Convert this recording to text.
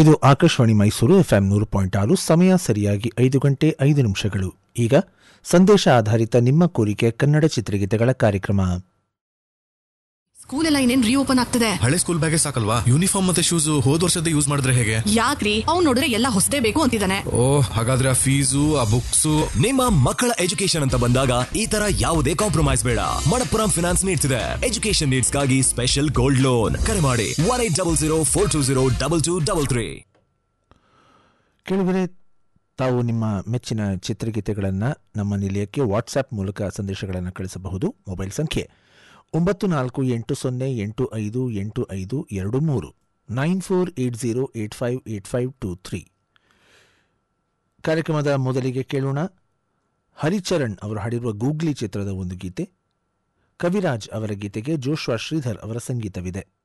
ಇದು ಆಕಾಶವಾಣಿ ಮೈಸೂರು ಎಫ್ಎಂ ನೂರು ಪಾಯಿಂಟ್ ಆರು ಸಮಯ ಸರಿಯಾಗಿ ಐದು ಗಂಟೆ ಐದು ನಿಮಿಷಗಳು ಈಗ ಸಂದೇಶ ಆಧಾರಿತ ನಿಮ್ಮ ಕೋರಿಕೆ ಕನ್ನಡ ಚಿತ್ರಗೀತೆಗಳ ಕಾರ್ಯಕ್ರಮ ಸ್ಕೂಲ್ ಎಲ್ಲ ಇನ್ನೇನ್ ರೀಓಪನ್ ಆಗ್ತದೆ ಹಳೆ ಸ್ಕೂಲ್ ಬ್ಯಾಗೆ ಸಾಕಲ್ವಾ ಯೂನಿಫಾರ್ಮ್ ಮತ್ತೆ ಶೂಸ್ ಹೋದ್ ವರ್ಷದ ಯೂಸ್ ಮಾಡಿದ್ರೆ ಹೇಗೆ ಯಾಕ್ರಿ ಅವ್ನ್ ನೋಡಿದ್ರೆ ಎಲ್ಲ ಹೊಸದೇ ಬೇಕು ಅಂತಿದ್ದಾನೆ ಓ ಹಾಗಾದ್ರೆ ಆ ಫೀಸು ಆ ಬುಕ್ಸು ನಿಮ್ಮ ಮಕ್ಕಳ ಎಜುಕೇಶನ್ ಅಂತ ಬಂದಾಗ ಈ ತರ ಯಾವುದೇ ಕಾಂಪ್ರಮೈಸ್ ಬೇಡ ಮಣಪ್ಪುರಂ ಫಿನಾನ್ಸ್ ನೀಡ್ತಿದೆ ಎಜುಕೇಶನ್ ನೀಡ್ಸ್ಗಾಗಿ ಸ್ಪೆಷಲ್ ಗೋಲ್ಡ್ ಲೋನ್ ಕರೆ ಮಾಡಿ one eight double zero four two zero double two double three ಕೇಳಿದರೆ ತಾವು ನಿಮ್ಮ ಮೆಚ್ಚಿನ ಚಿತ್ರಗೀತೆಗಳನ್ನು ನಮ್ಮ ನಿಲಯಕ್ಕೆ ವಾಟ್ಸ್ಆ್ಯಪ್ ಮೂಲಕ ಸಂದೇಶಗಳನ್ನು ಕಳಿಸಬಹುದು ಮೊಬೈಲ್ ಸಂಖ್ಯೆ ಒಂಬತ್ತು ನಾಲ್ಕು ಎಂಟು ಸೊನ್ನೆ ಎಂಟು ಐದು ಎಂಟು ಐದು ಎರಡು ಮೂರು nine four eight zero eight five eight five two three ಕಾರ್ಯಕ್ರಮದ ಮೊದಲಿಗೆ ಕೇಳೋಣ ಹರಿಚರಣ್ ಅವರು ಹಾಡಿರುವ ಗೂಗ್ಲಿ ಚಿತ್ರದ ಒಂದು ಗೀತೆ ಕವಿರಾಜ್ ಅವರ ಗೀತೆಗೆ ಜೋಶ್ವಾ ಶ್ರೀಧರ್ ಅವರ ಸಂಗೀತವಿದೆ